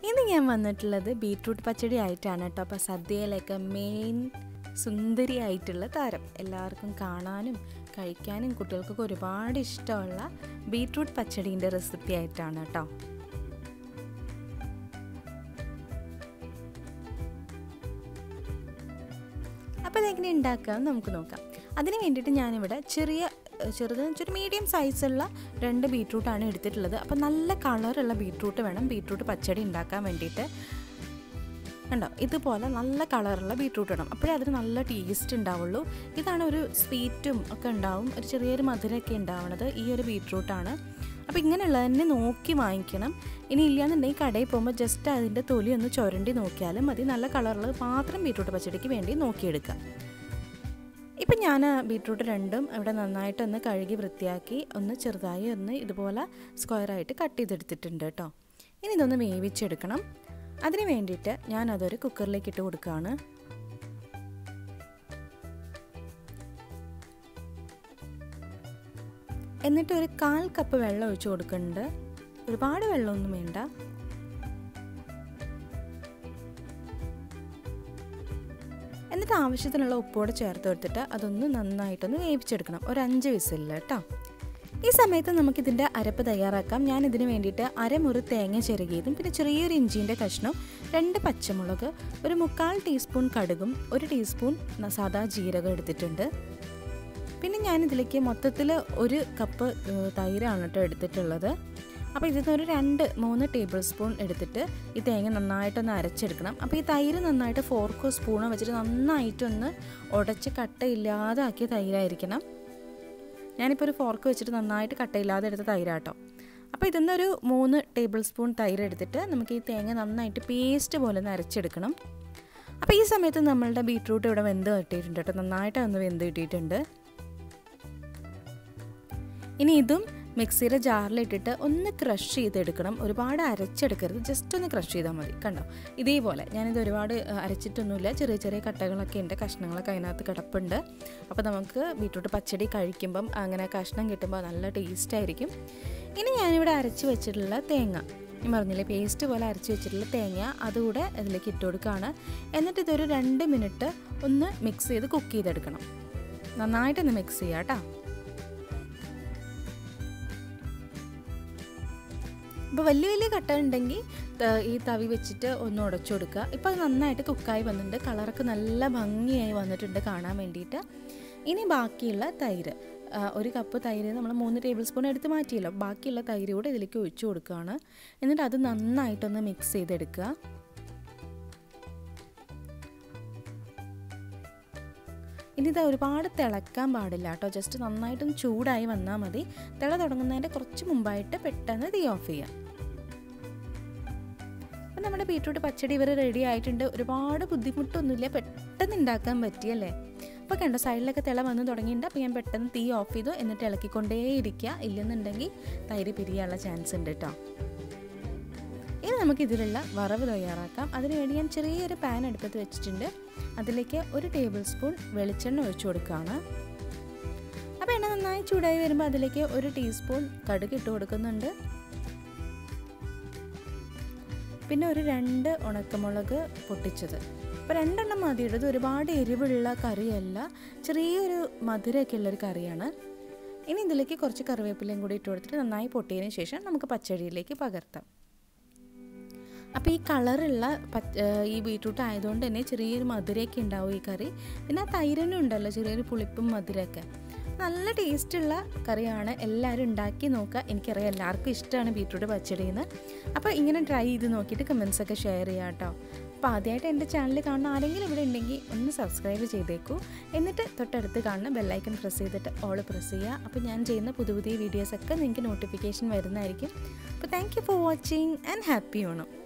ഇന്ന് ഞാൻ വന്നിട്ടുള്ളത് ബീട്രൂട്ട് പച്ചടി ആയിട്ടാണ് കേട്ടോ അപ്പോൾ സദ്യയിലൊക്കെ മെയിൻ സുന്ദരിയായിട്ടുള്ള താരം എല്ലാവർക്കും കാണാനും കഴിക്കാനും കുട്ടികൾക്കൊക്കെ ഒരുപാട് ഇഷ്ടമുള്ള ബീട്രൂട്ട് പച്ചടീൻ്റെ റെസിപ്പി ആയിട്ടാണ് കേട്ടോ അപ്പോൾ അതെങ്ങനെ ഉണ്ടാക്കാം നമുക്ക് നോക്കാം അതിന് വേണ്ടിയിട്ട് ഞാനിവിടെ ചെറിയ ചെറുത് ഒരു മീഡിയം സൈസുള്ള രണ്ട് ബീട്രൂട്ടാണ് എടുത്തിട്ടുള്ളത് അപ്പോൾ നല്ല കളറുള്ള ബീട്രൂട്ട് വേണം ബീട്രൂട്ട് പച്ചടി ഉണ്ടാക്കാൻ വേണ്ടിയിട്ട് കണ്ടോ ഇതുപോലെ നല്ല കളറുള്ള ബീട്രൂട്ട് ഇടണം അപ്പോഴേ അതിന് നല്ല ടേസ്റ്റ് ഉണ്ടാവുള്ളൂ ഇതാണ് ഒരു സ്വീറ്റും ഒക്കെ ഉണ്ടാവും ഒരു ചെറിയൊരു മധുരമൊക്കെ ഉണ്ടാവുന്നത് ഈ ഒരു ബീട്രൂട്ടാണ് അപ്പോൾ ഇങ്ങനെയുള്ളത് തന്നെ നോക്കി വാങ്ങിക്കണം ഇനി ഇല്ലയെന്നുണ്ടെങ്കിൽ കടയിൽ പോകുമ്പോൾ ജസ്റ്റ് അതിൻ്റെ തൊലി ഒന്ന് ചുരണ്ടി നോക്കിയാലും മതി നല്ല കളറുള്ളത് മാത്രം ബീട്രൂട്ട് പച്ചടിക്ക് വേണ്ടി നോക്കിയെടുക്കുക ഇപ്പം ഞാൻ ബീട്രൂട്ട് രണ്ടും ഇവിടെ നന്നായിട്ടൊന്ന് കഴുകി വൃത്തിയാക്കി ഒന്ന് ചെറുതായി ഒന്ന് ഇതുപോലെ സ്ക്വയറായിട്ട് കട്ട് ചെയ്തെടുത്തിട്ടുണ്ട് കേട്ടോ ഇനി ഇതൊന്ന് വേവിച്ചെടുക്കണം അതിന് വേണ്ടിയിട്ട് ഞാൻ അതൊരു കുക്കറിലേക്ക് ഇട്ട് കൊടുക്കുകയാണ് എന്നിട്ട് ഒരു കാൽ കപ്പ് വെള്ളം ഒഴിച്ച് കൊടുക്കുന്നുണ്ട് ഒരുപാട് വെള്ളമൊന്നും വേണ്ട എന്നിട്ട് ആവശ്യത്തിനുള്ള ഉപ്പോടെ ചേർത്ത് കൊടുത്തിട്ട് അതൊന്ന് നന്നായിട്ടൊന്ന് വേവിച്ചെടുക്കണം ഒരു അഞ്ച് വിസിലിൽ കേട്ടോ ഈ സമയത്ത് നമുക്കിതിൻ്റെ അരപ്പ് തയ്യാറാക്കാം ഞാൻ ഇതിന് വേണ്ടിയിട്ട് അരമുറി തേങ്ങ ചിരകിയതും പിന്നെ ചെറിയൊരു ഇഞ്ചിൻ്റെ കഷ്ണവും രണ്ട് പച്ചമുളക് ഒരു മുക്കാൽ ടീസ്പൂൺ കടുകും ഒരു ടീസ്പൂൺ സാദാ ജീരകം എടുത്തിട്ടുണ്ട് പിന്നെ ഞാനിതിലേക്ക് മൊത്തത്തിൽ ഒരു കപ്പ് തൈരാണ് കേട്ടോ എടുത്തിട്ടുള്ളത് അപ്പോൾ ഇതിൽ ഒരു രണ്ട് മൂന്ന് ടേബിൾ സ്പൂൺ എടുത്തിട്ട് ഈ തേങ്ങ നന്നായിട്ടൊന്ന് അരച്ചെടുക്കണം അപ്പോൾ ഈ തൈര് നന്നായിട്ട് ഫോർക്കോ സ്പൂണോ വെച്ചിട്ട് നന്നായിട്ടൊന്ന് ഉടച്ച് കട്ടയില്ലാതെ ആക്കിയ തൈരായിരിക്കണം ഞാനിപ്പോൾ ഒരു ഫോർക്ക് വെച്ചിട്ട് നന്നായിട്ട് കട്ടയില്ലാതെ എടുത്ത തൈരാട്ടോ അപ്പോൾ ഇതിന്നൊരു മൂന്ന് ടേബിൾ സ്പൂൺ തൈര് എടുത്തിട്ട് നമുക്ക് ഈ തേങ്ങ നന്നായിട്ട് പേസ്റ്റ് പോലെ ഒന്ന് അരച്ചെടുക്കണം അപ്പോൾ ഈ സമയത്ത് നമ്മളുടെ ബീട്രൂട്ട് ഇവിടെ വെന്ത് കിട്ടിയിട്ടുണ്ട് കേട്ടോ നന്നായിട്ട് ഒന്ന് വെന്ത് കിട്ടിയിട്ടുണ്ട് ഇനി ഇതും മിക്സിയുടെ ജാറിലിട്ടിട്ട് ഒന്ന് ക്രഷ് ചെയ്തെടുക്കണം ഒരുപാട് അരച്ചെടുക്കരുത് ജസ്റ്റ് ഒന്ന് ക്രഷ് ചെയ്താൽ മതി കണ്ടോ ഇതേപോലെ ഞാനിത് ഒരുപാട് അരച്ചിട്ടൊന്നുമില്ല ചെറിയ ചെറിയ കട്ടകളൊക്കെ ഉണ്ട് കഷ്ണങ്ങളൊക്കെ അതിനകത്ത് കിടപ്പുണ്ട് അപ്പോൾ നമുക്ക് ബീട്രൂട്ട് പച്ചടി കഴിക്കുമ്പം അങ്ങനെ കഷ്ണം കിട്ടുമ്പോൾ നല്ല ടേസ്റ്റ് ആയിരിക്കും ഇനി ഞാനിവിടെ അരച്ച് വെച്ചിട്ടുള്ള തേങ്ങ ഞാൻ പറഞ്ഞില്ലേ പേസ്റ്റ് പോലെ അരച്ച് വെച്ചിട്ടുള്ള തേങ്ങ അതുകൂടെ അതിലേക്ക് ഇട്ട് കൊടുക്കുകയാണ് എന്നിട്ട് ഇതൊരു രണ്ട് മിനിറ്റ് ഒന്ന് മിക്സ് ചെയ്ത് കുക്ക് ചെയ്തെടുക്കണം നന്നായിട്ടൊന്ന് മിക്സ് ചെയ്യാം കേട്ടോ ഇപ്പോൾ വലിയ വലിയ കട്ട ഉണ്ടെങ്കിൽ ഈ തവി വെച്ചിട്ട് ഒന്ന് ഉടച്ചു കൊടുക്കുക ഇപ്പോൾ അത് നന്നായിട്ട് കുക്കായി വന്നിട്ടുണ്ട് കളറൊക്കെ നല്ല ഭംഗിയായി വന്നിട്ടുണ്ട് കാണാൻ വേണ്ടിയിട്ട് ഇനി ബാക്കിയുള്ള തൈര് ഒരു കപ്പ് തൈര് നമ്മൾ മൂന്ന് ടേബിൾ സ്പൂൺ എടുത്ത് മാറ്റിയല്ലോ ബാക്കിയുള്ള തൈര് കൂടെ ഇതിലേക്ക് ഒഴിച്ചു കൊടുക്കുകയാണ് എന്നിട്ട് അത് നന്നായിട്ടൊന്ന് മിക്സ് ചെയ്തെടുക്കുക ഇനി ഇത് ഒരുപാട് തിളക്കാൻ പാടില്ല കേട്ടോ ജസ്റ്റ് നന്നായിട്ടൊന്ന് ചൂടായി വന്നാൽ മതി തിള തുടങ്ങുന്നതിൻ്റെ കുറച്ച് മുമ്പായിട്ട് പെട്ടെന്ന് തീ ഓഫ് ചെയ്യാം അപ്പം നമ്മുടെ ബീട്രൂട്ട് പച്ചടി ഇവർ റെഡി ആയിട്ടുണ്ട് ഒരുപാട് ബുദ്ധിമുട്ടൊന്നുമില്ല പെട്ടെന്ന് ഉണ്ടാക്കാൻ പറ്റിയല്ലേ അപ്പോൾ കണ്ടോ സൈഡിലൊക്കെ തിള വന്ന് തുടങ്ങിയിട്ടുണ്ട് അപ്പോൾ ഞാൻ പെട്ടെന്ന് തീ ഓഫ് ചെയ്തു എന്നിട്ട് ഇളക്കിക്കൊണ്ടേ ഇരിക്കുക ഇല്ലെന്നുണ്ടെങ്കിൽ തൈര് പിരിയാനുള്ള ചാൻസ് ഉണ്ട് കേട്ടോ ഇനി നമുക്ക് ഇതിലുള്ള വറവ് തയ്യാറാക്കാം അതിനുവേണ്ടി ഞാൻ ചെറിയൊരു പാൻ അടുപ്പത്ത് വെച്ചിട്ടുണ്ട് അതിലേക്ക് ഒരു ടേബിൾ സ്പൂൺ വെളിച്ചെണ്ണ ഒഴിച്ചു കൊടുക്കുകയാണ് അപ്പോൾ എണ്ണ നന്നായി ചൂടായി വരുമ്പോൾ അതിലേക്ക് ഒരു ടീസ്പൂൺ കടുക് ഇട്ട് കൊടുക്കുന്നുണ്ട് പിന്നെ ഒരു രണ്ട് ഉണക്കമുളക് പൊട്ടിച്ചത് അപ്പോൾ രണ്ടെണ്ണം മതി ഇടത് ഒരുപാട് എരിവുള്ള കറിയല്ല ചെറിയൊരു മധുരമൊക്കെ ഉള്ളൊരു കറിയാണ് ഇനി ഇതിലേക്ക് കുറച്ച് കറിവേപ്പിലയും കൂടി ഇട്ട് കൊടുത്തിട്ട് നന്നായി പൊട്ടിയതിന് ശേഷം നമുക്ക് പച്ചടിയിലേക്ക് പകർത്താം അപ്പോൾ ഈ കളറുള്ള ഈ ബീട്രൂട്ട് ആയതുകൊണ്ട് തന്നെ ചെറിയൊരു മധുരമൊക്കെ ഉണ്ടാവും ഈ കറി പിന്നെ ആ തൈരനും ഉണ്ടല്ലോ ചെറിയൊരു പുളിപ്പും മധുരമൊക്കെ നല്ല ടേസ്റ്റുള്ള കറിയാണ് എല്ലാവരും ഉണ്ടാക്കി നോക്കുക എനിക്കറിയാം എല്ലാവർക്കും ഇഷ്ടമാണ് ബീട്രൂട്ട് പച്ചടിന്ന് അപ്പോൾ ഇങ്ങനെ ട്രൈ ചെയ്ത് നോക്കിയിട്ട് കമൻസ് ഒക്കെ ഷെയർ ചെയ്യാം കേട്ടോ അപ്പോൾ ആദ്യമായിട്ട് എൻ്റെ ചാനൽ കാണുന്ന ആരെങ്കിലും ഇവിടെ ഉണ്ടെങ്കിൽ ഒന്ന് സബ്സ്ക്രൈബ് ചെയ്തേക്കൂ എന്നിട്ട് തൊട്ടടുത്ത് കാണുന്ന ബെല്ലൈക്കൺ പ്രസ് ചെയ്തിട്ട് ഓൾ പ്രസ് ചെയ്യുക അപ്പോൾ ഞാൻ ചെയ്യുന്ന പുതിയ പുതിയ വീഡിയോസൊക്കെ നിങ്ങൾക്ക് നോട്ടിഫിക്കേഷൻ വരുന്നതായിരിക്കും അപ്പോൾ thank you for watching and happy Onam